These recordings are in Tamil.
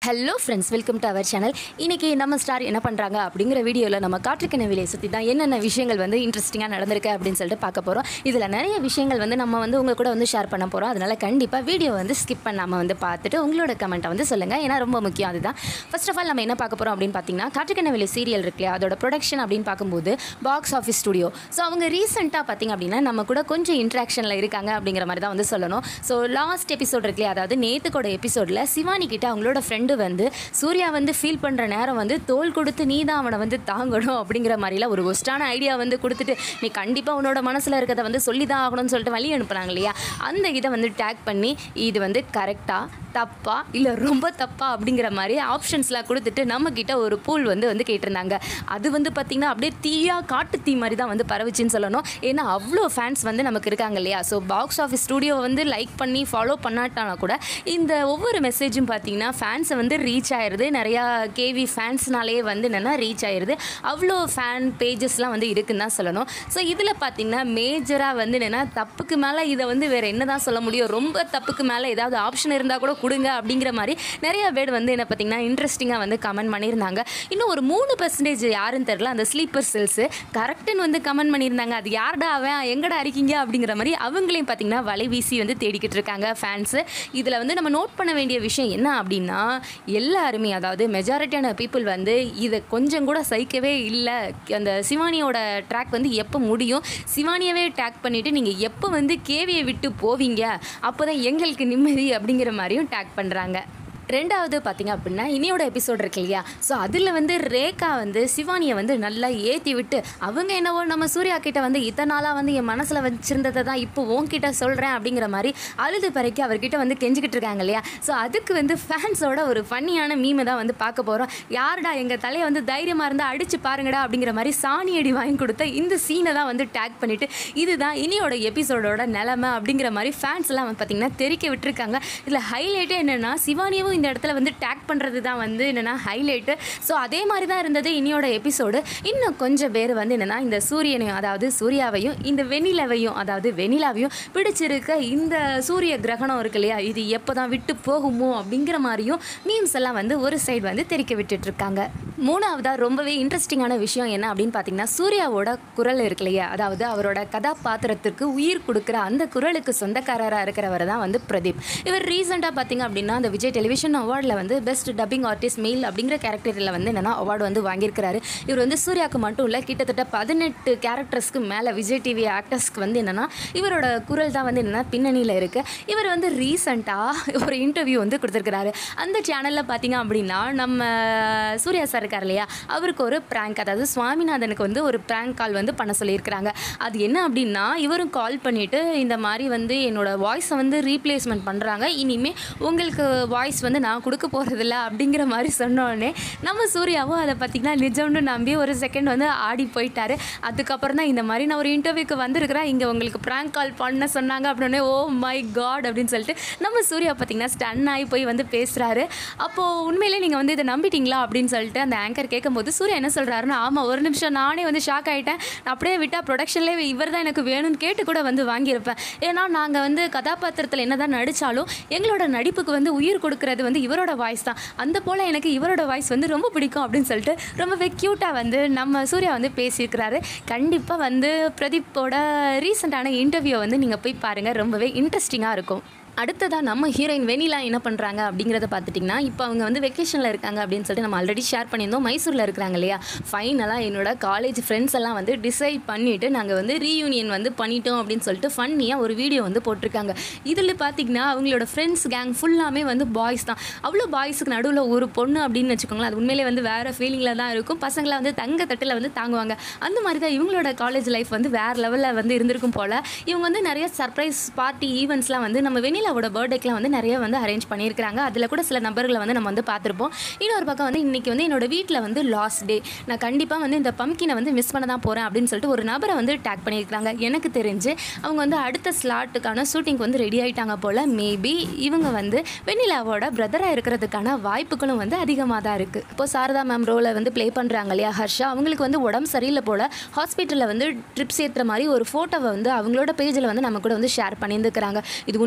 hello friends welcome to our channel இன்றைக்கி நம்ம ஸ்டார் என்ன பண்ணுறாங்க அப்படிங்கிற வீடியோவில் நம்ம காற்றுக்கிண விலையை சுற்றி தான் என்னென்ன விஷயங்கள் வந்து இன்ட்ரெஸ்டிங்காக நடந்திருக்கு அப்படின்னு சொல்லிட்டு பார்க்க போகிறோம் இதில் நிறைய விஷயங்கள் வந்து நம்ம வந்து உங்கள் கூட வந்து ஷேர் பண்ண போகிறோம் அதனால் கண்டிப்பாக வீடியோ வந்து ஸ்கிப் பண்ணாமல் வந்து பார்த்துட்டு உங்களோட கமெண்ட்டை வந்து சொல்லுங்கள் ஏன்னா ரொம்ப முக்கியம் அதுதான் ஃபர்ஸ்ட் ஆஃப் ஆல் நம்ம என்ன பார்க்க போகிறோம் அப்படின்னு பார்த்தீங்கன்னா காற்றுக்கிண விலை சீரியல் இருக்கு இல்லையா அதோட ப்ரொடக்ஷன் அப்படின்னு பார்க்கும்போது பாக்ஸ் ஆஃபீஸ் ஸ்டுடியோ ஸோ அவங்க ரீசெண்டாக பார்த்தீங்க அப்படின்னா நம்ம கூட கொஞ்சம் இன்ட்ராக்ஷனில் இருக்காங்க அப்படிங்கிற மாதிரி தான் வந்து சொல்லணும் ஸோ லாஸ்ட் எபிசோட் இருக்கு இல்லையா அதாவது நேத்துக்கோட எபிசோடில் சிவானி கிட்ட அவங்களோட ஃப்ரெண்டு வந்து சூர்யா வந்து ஃபீல் பண்ணுற நேரம் வந்து தோல் கொடுத்து நீ தான் அவனை வந்து தாங்கணும் அப்படிங்கிற மாதிரிலாம் ஒரு ஒஸ்டான ஐடியா வந்து கொடுத்துட்டு நீ கண்டிப்பாக உன்னோட மனசில் இருக்கிறத வந்து சொல்லி தான் ஆகணும்னு சொல்லிட்டு வழி அனுப்புனாங்க இல்லையா அந்த இதை வந்து டேக் பண்ணி இது வந்து கரெக்டாக தப்பா இல்லை ரொம்ப தப்பா அப்படிங்கிற மாதிரி ஆப்ஷன்ஸ்லாம் கொடுத்துட்டு நம்மக்கிட்ட ஒரு பூல் வந்து வந்து கேட்டிருந்தாங்க அது வந்து பார்த்திங்கன்னா அப்படியே தீயா காட்டு தீ மாதிரி தான் வந்து பரவுச்சுன்னு சொல்லணும் ஏன்னா அவ்வளோ ஃபேன்ஸ் வந்து நமக்கு இருக்காங்க இல்லையா ஸோ பாக்ஸ் ஆஃபீஸ் ஸ்டூடியோ வந்து லைக் பண்ணி ஃபாலோ பண்ணாட்டானா கூட இந்த ஒவ்வொரு மெசேஜும் பார்த்தீங்கன்னா ஃபேன்ஸை வந்து ரீச் ஆயிடுது நிறையா கேவி ஃபேன்ஸ்னாலே வந்து என்னென்னா ரீச் ஆயிடுது அவ்வளோ ஃபேன் பேஜஸ்லாம் வந்து இருக்குன்னு தான் சொல்லணும் ஸோ இதில் பார்த்தீங்கன்னா மேஜராக வந்து என்னென்னா தப்புக்கு மேலே இதை வந்து வேறு என்ன தான் சொல்ல முடியும் ரொம்ப தப்புக்கு மேலே ஏதாவது ஆப்ஷன் இருந்தால் கூட கொடுங்க அப்படிங்கிற மாதிரி நிறைய பேர் வந்து என்ன பார்த்தீங்கன்னா இன்ட்ரெஸ்டிங்காக வந்து கமெண்ட் பண்ணியிருந்தாங்க இன்னும் ஒரு மூணு பர்சன்டேஜ் யாருன்னு தெரில அந்த ஸ்லீப்பர் செல்ஸு கரெக்டுன்னு வந்து கமெண்ட் பண்ணியிருந்தாங்க அது யார்டா அவன் எங்கடா இருக்கீங்க அப்படிங்கிற மாதிரி அவங்களையும் பார்த்தீங்கன்னா வலை வீசி வந்து தேடிக்கிட்டு இருக்காங்க ஃபேன்ஸு இதில் வந்து நம்ம நோட் பண்ண வேண்டிய விஷயம் என்ன அப்படின்னா எல்லாருமே அதாவது மெஜாரிட்டியான பீப்புள் வந்து இதை கொஞ்சம் கூட சகிக்கவே இல்லை அந்த சிவானியோட ட்ராக் வந்து எப்போ முடியும் சிவானியவே டேக் பண்ணிவிட்டு நீங்கள் எப்போ வந்து கேவியை விட்டு போவீங்க அப்போ தான் எங்களுக்கு நிம்மதி அப்படிங்கிற மாதிரியும் டேக் பண்ணுறாங்க ரெண்டாவது பார்த்தீங்க அப்படின்னா இனியோட எபிசோட் இருக்கு இல்லையா ஸோ அதில் வந்து ரேகா வந்து சிவானியை வந்து நல்லா ஏற்றி விட்டு அவங்க என்னவோ நம்ம சூர்யா கிட்ட வந்து இத்தனை நாளாக வந்து என் மனசில் வச்சிருந்ததை தான் இப்போ உன்கிட்ட சொல்கிறேன் அப்படிங்கிற மாதிரி அழுது பறைக்கி அவர்கிட்ட வந்து கெஞ்சிக்கிட்டு இருக்காங்க இல்லையா ஸோ அதுக்கு வந்து ஃபேன்ஸோட ஒரு ஃபன்னியான மீமை தான் வந்து பார்க்க போகிறோம் யாருடா எங்கள் தலையை வந்து தைரியமாக இருந்தால் அடிச்சு பாருங்கடா அப்படிங்கிற மாதிரி சாணி அடி வாங்கி கொடுத்த இந்த சீனை தான் வந்து டேக் பண்ணிவிட்டு இதுதான் இனியோட எபிசோடோட நிலமை அப்படிங்கிற மாதிரி ஃபேன்ஸ் எல்லாம் வந்து பார்த்திங்கன்னா தெரிக்க விட்டுருக்காங்க இதில் ஹைலைட்டே என்னென்னா சிவானியவும் இந்த இடத்துல வந்து டேக் பண்ணுறது தான் வந்து என்னென்னா ஹைலைட்டு ஸோ அதே மாதிரி தான் இருந்தது இனியோட எபிசோடு இன்னும் கொஞ்சம் பேர் வந்து என்னென்னா இந்த சூரியனையும் அதாவது சூர்யாவையும் இந்த வெண்ணிலவையும் அதாவது வெண்ணிலாவையும் பிடிச்சிருக்க இந்த சூரிய கிரகணம் இருக்கு இல்லையா இது எப்போ தான் விட்டு போகுமோ அப்படிங்கிற மாதிரியும் மீம்ஸ் எல்லாம் வந்து ஒரு சைடு வந்து தெரிக்க விட்டுட்டு இருக்காங்க மூணாவதாக ரொம்பவே இன்ட்ரெஸ்டிங்கான விஷயம் என்ன அப்படின்னு பார்த்தீங்கன்னா சூர்யாவோட குரல் இருக்கு இல்லையா அதாவது அவரோட கதாபாத்திரத்திற்கு உயிர் கொடுக்குற அந்த குரலுக்கு சொந்தக்காரராக இருக்கிறவர் தான் வந்து பிரதீப் இவர் ரீசெண்டாக பார்த்தீங்க அப்படின்னா அந்த விஜய் டெலிவிஷன் அவார்டில் வந்து பெஸ்ட் டப்பிங் ஆர்டிஸ்ட் மெயில் அப்படிங்கிற கேரக்டரில் வந்து என்னென்னா அவார்டு வந்து வாங்கியிருக்கிறாரு இவர் வந்து சூர்யாவுக்கு மட்டும் இல்லை கிட்டத்தட்ட பதினெட்டு கேரக்டர்ஸ்க்கு மேலே விஜய் டிவி ஆக்டர்ஸ்க்கு வந்து என்னென்னா இவரோட குரல் தான் வந்து என்னென்னா பின்னணியில் இருக்குது இவர் வந்து ரீசண்டாக ஒரு இன்டர்வியூ வந்து கொடுத்துருக்கிறாரு அந்த சேனலில் பார்த்தீங்க அப்படின்னா நம்ம சூர்யா சார் இருக்கார் இல்லையா அவருக்கு ஒரு ப்ராங்க் அதாவது சுவாமிநாதனுக்கு வந்து ஒரு ப்ராங்க் கால் வந்து பண்ண சொல்லியிருக்கிறாங்க அது என்ன அப்படின்னா இவரும் கால் பண்ணிவிட்டு இந்த மாதிரி வந்து என்னோட வாய்ஸை வந்து ரீப்ளேஸ்மெண்ட் பண்ணுறாங்க இனிமேல் உங்களுக்கு வாய்ஸ் வந்து நான் கொடுக்க போகிறதில்ல அப்படிங்கிற மாதிரி சொன்னோடனே நம்ம சூர்யாவும் அதை பார்த்திங்கன்னா நிஜம்னு நம்பி ஒரு செகண்ட் வந்து ஆடி போயிட்டாரு அதுக்கப்புறம் தான் இந்த மாதிரி நான் ஒரு இன்டர்வியூக்கு வந்திருக்கிறேன் இங்கே உங்களுக்கு ப்ராங்க் கால் பண்ண சொன்னாங்க அப்படின்னே ஓ மை காட் அப்படின்னு சொல்லிட்டு நம்ம சூர்யா பார்த்திங்கன்னா ஸ்டன் ஆகி போய் வந்து பேசுகிறாரு அப்போது உண்மையிலே நீங்கள் வந்து இதை நம்பிட்டீங்களா அப்படின்னு சொல்லிட்டு அந்த ஆங்கர் கேட்கும்போது சூர்யா என்ன சொல்கிறாருன்னா ஆமாம் ஒரு நிமிஷம் நானே வந்து ஷாக் ஆகிட்டேன் நான் அப்படியே விட்டால் ப்ரொடக்ஷன்லேயே இவர் தான் எனக்கு வேணும்னு கேட்டு கூட வந்து வாங்கியிருப்பேன் ஏன்னா நாங்கள் வந்து கதாபாத்திரத்தில் என்ன தான் நடித்தாலும் எங்களோட நடிப்புக்கு வந்து உயிர் கொடுக்கறது வந்து இவரோட வாய்ஸ் தான் அந்த போல் எனக்கு இவரோட வாய்ஸ் வந்து ரொம்ப பிடிக்கும் அப்படின்னு சொல்லிட்டு ரொம்பவே க்யூட்டாக வந்து நம்ம சூர்யா வந்து பேசியிருக்கிறாரு கண்டிப்பாக வந்து பிரதீப்போட ரீசெண்டான இன்டர்வியூ வந்து நீங்கள் போய் பாருங்கள் ரொம்பவே இன்ட்ரெஸ்டிங்காக இருக்கும் அடுத்ததாக நம்ம ஹீரோயின் வெனிலா என்ன பண்ணுறாங்க அப்படிங்கிறத பார்த்துட்டிங்கன்னா இப்போ அவங்க வந்து வெக்கேஷனில் இருக்காங்க அப்படின்னு சொல்லிட்டு நம்ம ஆல்ரெடி ஷேர் பண்ணியிருந்தோம் மைசூரில் இருக்கிறாங்க இல்லையா ஃபைனலாக என்னோட காலேஜ் ஃப்ரெண்ட்ஸ் எல்லாம் வந்து டிசைட் பண்ணிவிட்டு நாங்கள் வந்து ரீயூனியன் வந்து பண்ணிட்டோம் அப்படின்னு சொல்லிட்டு ஃபன்னியாக ஒரு வீடியோ வந்து போட்டிருக்காங்க இதில் பார்த்திங்கன்னா அவங்களோட ஃப்ரெண்ட்ஸ் கேங் ஃபுல்லாமே வந்து பாய்ஸ் தான் அவ்வளோ பாய்ஸுக்கு நடுவில் ஒரு பொண்ணு அப்படின்னு வச்சுக்கோங்களேன் அது உண்மையிலே வந்து வேறு ஃபீலிங்கில் தான் இருக்கும் பசங்களை வந்து தங்க தட்டில் வந்து தாங்குவாங்க அந்த மாதிரி தான் இவங்களோட காலேஜ் லைஃப் வந்து வேறு லெவலில் வந்து இருந்திருக்கும் போல் இவங்க வந்து நிறைய சர்ப்ரைஸ் பார்ட்டி ஈவெண்ட்ஸ்லாம் வந்து நம்ம வெனிலா அவரோட பர்த்டேக்கெலாம் வந்து நிறைய வந்து அரேஞ்ச் பண்ணியிருக்காங்க அதில் கூட சில நபர்களை வந்து நம்ம வந்து பார்த்துருப்போம் இன்னொரு பக்கம் வந்து இன்றைக்கி வந்து என்னோட வீட்டில் வந்து லாஸ்ட் டே நான் கண்டிப்பாக வந்து இந்த பம்கினை வந்து மிஸ் பண்ண தான் போகிறேன் அப்படின்னு சொல்லிட்டு ஒரு நபரை வந்து டேக் பண்ணியிருக்காங்க எனக்கு தெரிஞ்சு அவங்க வந்து அடுத்த ஸ்லாட்டுக்கான ஷூட்டிங் வந்து ரெடி ஆகிட்டாங்க போல் மேபி இவங்க வந்து வெண்ணிலாவோட பிரதராக இருக்கிறதுக்கான வாய்ப்புகளும் வந்து அதிகமாக தான் இருக்குது இப்போ சாரதா மேம் ரோலை வந்து ப்ளே பண்ணுறாங்க இல்லையா ஹர்ஷா அவங்களுக்கு வந்து உடம்பு சரியில்லை போல் ஹாஸ்பிட்டலில் வந்து ட்ரிப்ஸ் ஏற்றுற மாதிரி ஒரு ஃபோட்டோவை வந்து அவங்களோட பேஜில் வந்து நம்ம கூட வந்து ஷேர் பண்ணியிருந்துக்கிறாங்க இது உண்மையிலேயே ஷூட்டிங்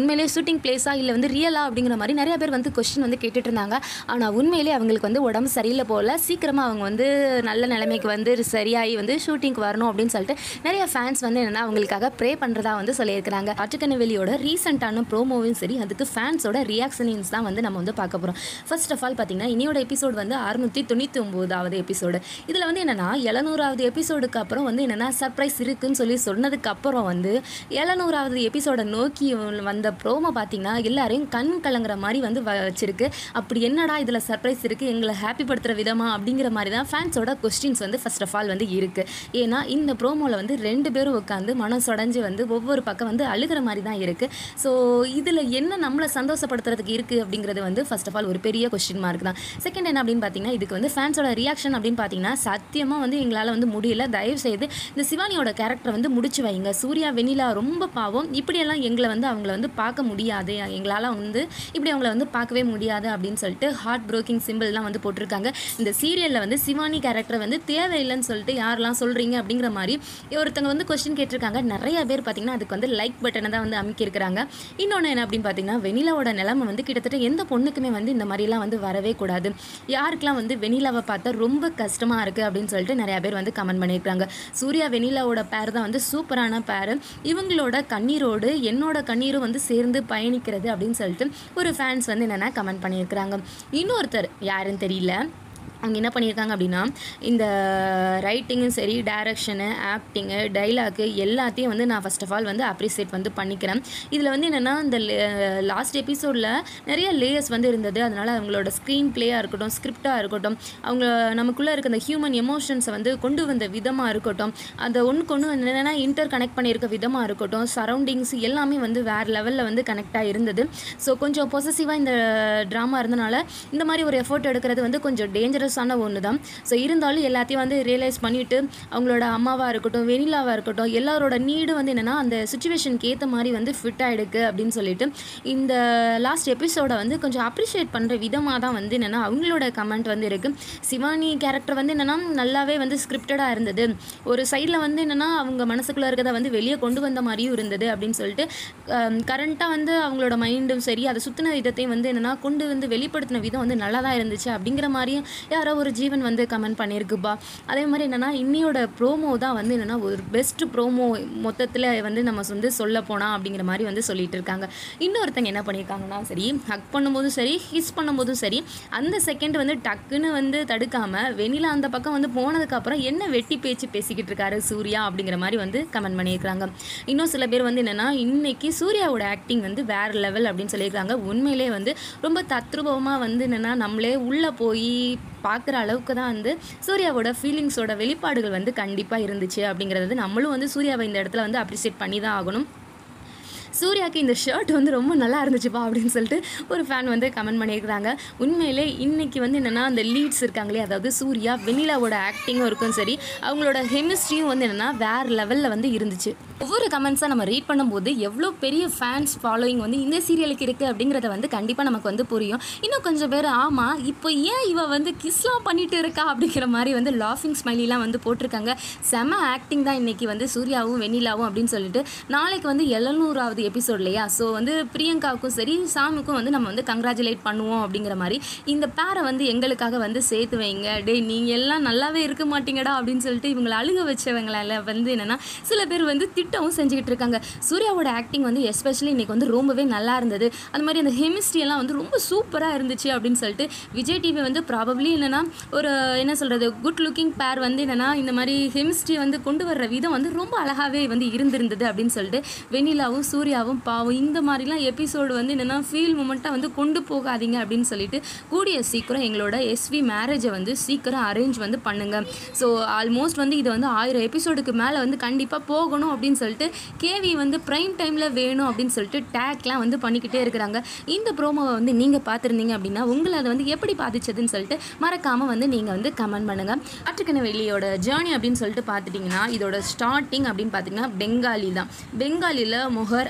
ஷூட்டிங் பிளேஸா இல்லை வந்து ரியலா அப்படிங்கிற மாதிரி நிறைய பேர் வந்து கொஸ்டின் வந்து கேட்டுட்டு இருந்தாங்க ஆனால் உண்மையிலே அவங்களுக்கு வந்து உடம்பு சரியில்லை போல் சீக்கிரமாக அவங்க வந்து நல்ல நிலைமைக்கு வந்து சரியாகி வந்து ஷூட்டிங்க்கு வரணும் அப்படின்னு சொல்லிட்டு நிறைய ஃபேன்ஸ் வந்து என்னென்னா அவங்களுக்காக ப்ரே பண்ணுறதா வந்து சொல்லியிருக்கிறாங்க காட்டுக்கனவெளியோட ரீசெண்டான ப்ரோமோவும் சரி அதுக்கு ஃபேன்ஸோட ரியாக்ஷனிங்ஸ் தான் வந்து நம்ம வந்து பார்க்க போகிறோம் ஃபர்ஸ்ட் ஆஃப் ஆல் பார்த்தீங்கன்னா இனியோட எபிசோட் வந்து அறுநூற்றி தொண்ணூற்றி ஒம்போதாவது எபிசோடு இதில் வந்து என்னென்னா எழுநூறாவது எபிசோடுக்கு அப்புறம் வந்து என்னென்னா சர்ப்ரைஸ் இருக்குன்னு சொல்லி சொன்னதுக்கு அப்புறம் வந்து எழுநூறாவது எபிசோடை நோக்கி வந்த ப்ரோமோ பார்த்தீங்கன்னா எல்லாரையும் கண் கலங்குற மாதிரி வந்து வ- வச்சிருக்கு அப்படி என்னடா இதில் சர்ப்ரைஸ் இருக்குது எங்களை ஹாப்பி படுத்துகிற விதமா அப்படிங்கிற மாதிரி தான் ஃபேன்ஸோட கொஸ்டின்ஸ் வந்து ஃபர்ஸ்ட் ஆஃப் ஆல் வந்து இருக்குது ஏன்னா இந்த ப்ரோமோவில் வந்து ரெண்டு பேரும் உட்காந்து மனம் சொடைஞ்சு வந்து ஒவ்வொரு பக்கம் வந்து அழுகிற மாதிரி தான் இருக்குது ஸோ இதில் என்ன நம்மளை சந்தோஷப்படுத்துறதுக்கு இருக்குது அப்படிங்கிறது வந்து ஃபர்ஸ்ட் ஆஃப் ஆல் ஒரு பெரிய கொஸ்டின் மார்க் தான் செகண்ட் என்ன அப்படின்னு பார்த்தீங்கன்னா இதுக்கு வந்து ஃபேன்ஸோட ரியாக்ஷன் அப்படின்னு பார்த்தீங்களா சத்தியமாக வந்து எங்களால் வந்து முடியல தயவு செய்து இந்த சிவானியோட கேரக்டர் வந்து முடிச்சு வைங்க சூர்யா வெண்ணிலா ரொம்ப பாவம் இப்படியெல்லாம் எங்களை வந்து அவங்கள வந்து பார்க்க முடியாது எங்களால் வந்து இப்படி அவங்கள வந்து பார்க்கவே முடியாது அப்படின்னு சொல்லிட்டு ஹார்ட் ப்ரோக்கிங் சிம்பிள்லாம் வந்து போட்டிருக்காங்க இந்த சீரியலில் வந்து சிவானி கேரக்டர் வந்து தேவையில்லைன்னு சொல்லிட்டு யாரெல்லாம் சொல்கிறீங்க அப்படிங்கிற மாதிரி ஒருத்தவங்க வந்து கொஸ்டின் கேட்டிருக்காங்க நிறைய பேர் பார்த்தீங்கன்னா அதுக்கு வந்து லைக் பட்டனை தான் வந்து அமுக்கியிருக்கிறாங்க இன்னொன்று என்ன அப்படின்னு பார்த்தீங்கன்னா வெனிலாவோட நிலைமை வந்து கிட்டத்தட்ட எந்த பொண்ணுக்குமே வந்து இந்த மாதிரிலாம் வந்து வரவே கூடாது யாருக்கெல்லாம் வந்து வெனிலாவை பார்த்தா ரொம்ப கஷ்டமாக இருக்குது அப்படின்னு சொல்லிட்டு நிறைய பேர் வந்து கமெண்ட் பண்ணியிருக்காங்க சூர்யா வெனிலாவோட பேர் தான் வந்து சூப்பரான பேர் இவங்களோட கண்ணீரோடு என்னோட கண்ணீரும் வந்து சேர்ந்து பயணிக்கிறது அப்படின்னு சொல்லிட்டு ஒரு ஃபேன்ஸ் வந்து என்னென்னா கமெண்ட் பண்ணியிருக்கிறாங்க இன்னொருத்தர் யாருன்னு தெரியல அவங்க என்ன பண்ணியிருக்காங்க அப்படின்னா இந்த ரைட்டிங்கும் சரி டைரக்ஷனு ஆக்டிங்கு டைலாக்கு எல்லாத்தையும் வந்து நான் ஃபர்ஸ்ட் ஆஃப் ஆல் வந்து அப்ரிசியேட் வந்து பண்ணிக்கிறேன் இதில் வந்து என்னென்னா இந்த லாஸ்ட் எபிசோடில் நிறைய லேயர்ஸ் வந்து இருந்தது அதனால் அவங்களோட ஸ்க்ரீன் பிளேயாக இருக்கட்டும் ஸ்கிரிப்டாக இருக்கட்டும் அவங்க நமக்குள்ளே இருக்க அந்த ஹியூமன் எமோஷன்ஸை வந்து கொண்டு வந்த விதமாக இருக்கட்டும் அந்த ஒன்றுக்கு ஒன்று என்னென்னா இன்டர் கனெக்ட் பண்ணியிருக்க விதமாக இருக்கட்டும் சரௌண்டிங்ஸ் எல்லாமே வந்து வேறு லெவலில் வந்து கனெக்டாக இருந்தது ஸோ கொஞ்சம் பொசசிவாக இந்த ட்ராமா இருந்தனால இந்த மாதிரி ஒரு எஃபோர்ட் எடுக்கிறது வந்து கொஞ்சம் டேஞ்சரஸான ஒன்று தான் ஸோ இருந்தாலும் எல்லாத்தையும் வந்து ரியலைஸ் பண்ணிவிட்டு அவங்களோட அம்மாவாக இருக்கட்டும் வெனிலாவாக இருக்கட்டும் எல்லாரோட நீடு வந்து என்னென்னா அந்த சுச்சுவேஷனுக்கு ஏற்ற மாதிரி வந்து ஃபிட் ஆகிடுக்கு அப்படின்னு சொல்லிட்டு இந்த லாஸ்ட் எபிசோடை வந்து கொஞ்சம் அப்ரிஷியேட் பண்ணுற விதமாக தான் வந்து என்னென்னா அவங்களோட கமெண்ட் வந்து இருக்குது சிவானி கேரக்டர் வந்து என்னென்னா நல்லாவே வந்து ஸ்கிரிப்டடாக இருந்தது ஒரு சைடில் வந்து என்னென்னா அவங்க மனசுக்குள்ளே இருக்கிறத வந்து வெளியே கொண்டு வந்த மாதிரியும் இருந்தது அப்படின்னு சொல்லிட்டு கரண்ட்டாக வந்து அவங்களோட மைண்டும் சரி அதை சுற்றின விதத்தையும் வந்து என்னென்னா கொண்டு வந்து வெளிப்படுத்தின விதம் வந்து நல்லா தான் இருந்துச்சு அப்படிங்கிற மாதிரியும் யாரோ ஒரு ஜீவன் வந்து கமெண்ட் பண்ணியிருக்குப்பா அதே மாதிரி என்னென்னா இன்னியோட ப்ரோமோ தான் வந்து என்னென்னா ஒரு பெஸ்ட் ப்ரோமோ மொத்தத்தில் வந்து நம்ம வந்து சொல்ல போனால் அப்படிங்கிற மாதிரி வந்து சொல்லிட்டு இருக்காங்க இன்னொருத்தங்க என்ன பண்ணியிருக்காங்கன்னா சரி ஹக் பண்ணும்போதும் சரி ஹிஸ் பண்ணும்போதும் சரி அந்த செகண்ட் வந்து டக்குன்னு வந்து தடுக்காமல் வெனிலா அந்த பக்கம் வந்து போனதுக்கப்புறம் என்ன வெட்டி பேச்சு பேசிக்கிட்டு இருக்காரு சூர்யா அப்படிங்கிற மாதிரி வந்து கமெண்ட் பண்ணியிருக்காங்க இன்னும் சில பேர் வந்து என்னென்னா இன்னைக்கு சூர்யாவோட ஆக்டிங் வந்து வேறு லெவல் அப்படின்னு சொல்லியிருக்காங்க உண்மையிலே வந்து ரொம்ப தத்ரூபமாக வந்து என்னென்னா நம்மளே உள்ளே போய் பார்க்குற அளவுக்கு தான் வந்து சூர்யாவோட ஃபீலிங்ஸோட வெளிப்பாடுகள் வந்து கண்டிப்பாக இருந்துச்சு அப்படிங்கிறது நம்மளும் வந்து சூர்யாவை இந்த இடத்துல வந்து அப்ரிஷியேட் பண்ணி தான் ஆகணும் சூர்யாவுக்கு இந்த ஷர்ட் வந்து ரொம்ப நல்லா இருந்துச்சுப்பா அப்படின்னு சொல்லிட்டு ஒரு ஃபேன் வந்து கமெண்ட் பண்ணியிருக்கிறாங்க உண்மையிலே இன்னைக்கு வந்து என்னென்னா அந்த லீட்ஸ் இருக்காங்களே அதாவது சூர்யா வெண்ணிலாவோட ஆக்டிங்கும் இருக்கும் சரி அவங்களோட கெமிஸ்ட்ரியும் வந்து என்னென்னா வேறு லெவலில் வந்து இருந்துச்சு ஒவ்வொரு கமெண்ட்ஸாக நம்ம ரீட் பண்ணும்போது எவ்வளோ பெரிய ஃபேன்ஸ் ஃபாலோயிங் வந்து இந்த சீரியலுக்கு இருக்குது அப்படிங்கிறத வந்து கண்டிப்பாக நமக்கு வந்து புரியும் இன்னும் கொஞ்சம் பேர் ஆமாம் இப்போ ஏன் இவ வந்து கிஸ்லாம் பண்ணிட்டு இருக்கா அப்படிங்கிற மாதிரி வந்து லாஃபிங் ஸ்மைலிலாம் வந்து போட்டிருக்காங்க செம ஆக்டிங் தான் இன்னைக்கு வந்து சூர்யாவும் வெண்ணிலாவும் அப்படின்னு சொல்லிட்டு நாளைக்கு வந்து எழுநூறாவது எபிசோட் இல்லையா ஸோ வந்து பிரியங்காவுக்கும் சரி சாமுக்கும் வந்து நம்ம வந்து கங்க்ராச்சுலேட் பண்ணுவோம் அப்படிங்கிற மாதிரி இந்த பேரை வந்து எங்களுக்காக வந்து சேர்த்து வைங்க டேய் நீங்கள் எல்லாம் நல்லாவே இருக்க மாட்டீங்கடா அப்படின்னு சொல்லிட்டு இவங்களை அழுக வச்சவங்களால வந்து என்னென்னா சில பேர் வந்து திட்டவும் செஞ்சுக்கிட்டு இருக்காங்க சூர்யாவோட ஆக்டிங் வந்து எஸ்பெஷலி இன்னைக்கு வந்து ரொம்பவே நல்லா இருந்தது அது மாதிரி அந்த chemistry எல்லாம் வந்து ரொம்ப சூப்பராக இருந்துச்சு அப்படின்னு சொல்லிட்டு விஜய் டிவி வந்து ப்ராபப்ளி என்னென்னா ஒரு என்ன சொல்கிறது குட் லுக்கிங் பேர் வந்து என்னென்னா இந்த மாதிரி கெமிஸ்ட்ரி வந்து கொண்டு வர்ற விதம் வந்து ரொம்ப அழகாகவே வந்து இருந்திருந்தது அப்படின்னு சொல்லிட்டு வெண்ணிலாவும் சூர்யாவும் பாவம் இந்த மாதிரிலாம் எபிசோடு வந்து என்னென்னா ஃபீல் மூமெண்ட்டாக வந்து கொண்டு போகாதீங்க அப்படின்னு சொல்லிட்டு கூடிய சீக்கிரம் எங்களோட எஸ்வி மேரேஜை வந்து சீக்கிரம் அரேஞ்ச் வந்து பண்ணுங்க ஸோ ஆல்மோஸ்ட் வந்து இது வந்து ஆயிரம் எபிசோடுக்கு மேலே வந்து கண்டிப்பாக போகணும் அப்படின்னு சொல்லிட்டு கேவி வந்து ப்ரைம் டைமில் வேணும் அப்படின்னு சொல்லிட்டு டேக்லாம் வந்து பண்ணிக்கிட்டே இருக்கிறாங்க இந்த ப்ரோமோவை வந்து நீங்கள் பார்த்துருந்தீங்க அப்படின்னா உங்களை அதை வந்து எப்படி பாதிச்சதுன்னு சொல்லிட்டு மறக்காமல் வந்து நீங்கள் வந்து கமெண்ட் பண்ணுங்கள் ஆற்றுக்கண வெளியோட ஜேர்னி அப்படின்னு சொல்லிட்டு பார்த்துட்டிங்கன்னா இதோட ஸ்டார்டிங் அப்படின்னு பார்த்தீங்கன்னா பெங்காலி தான் பெங்காலியில் மொஹர்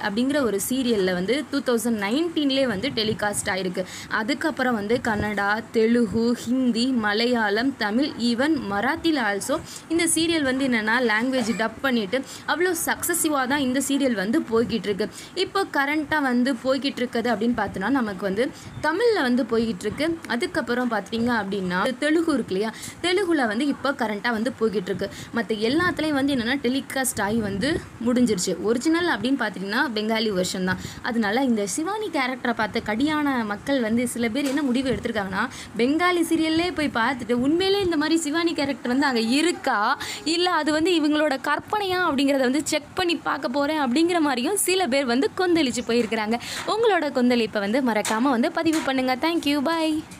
அப்படிங்கிற ஒரு சீரியலில் வந்து டூ தௌசண்ட் நைன்டீன்லேயே வந்து டெலிகாஸ்ட் ஆயிருக்கு அதுக்கப்புறம் வந்து கன்னடா தெலுங்கு ஹிந்தி மலையாளம் தமிழ் ஈவன் மராத்தியில் ஆல்சோ இந்த சீரியல் வந்து என்னென்னா லாங்குவேஜ் டப் பண்ணிவிட்டு அவ்வளோ சக்ஸஸிவாக தான் இந்த சீரியல் வந்து போய்கிட்டு இருக்கு இப்போ கரண்ட்டாக வந்து போய்கிட்டு இருக்குது அப்படின்னு பார்த்தோன்னா நமக்கு வந்து தமிழில் வந்து போய்கிட்டு இருக்கு அதுக்கப்புறம் பார்த்தீங்க அப்படின்னா தெலுங்கு இருக்கு இல்லையா தெலுங்குல வந்து இப்போ கரண்ட்டாக வந்து போய்கிட்டு இருக்கு மற்ற எல்லாத்துலேயும் வந்து என்னென்னா டெலிகாஸ்ட் ஆகி வந்து முடிஞ்சிருச்சு ஒரிஜினல் அப்படின்னு பார்த்தீங்கன்னா பெங்காலி வெர்ஷன் தான் அதனால இந்த சிவானி கேரக்டரை பார்த்த கடியான மக்கள் வந்து சில பேர் என்ன முடிவு எடுத்திருக்காங்கன்னா பெங்காலி சீரியல்லே போய் பார்த்துட்டு உண்மையிலே இந்த மாதிரி சிவானி கேரக்டர் வந்து அங்கே இருக்கா இல்லை அது வந்து இவங்களோட கற்பனையா அப்படிங்கிறத வந்து செக் பண்ணி பார்க்க போகிறேன் அப்படிங்கிற மாதிரியும் சில பேர் வந்து கொந்தளிச்சு போயிருக்கிறாங்க உங்களோட கொந்தளிப்பை வந்து மறக்காமல் வந்து பதிவு பண்ணுங்கள் தேங்க்யூ பாய்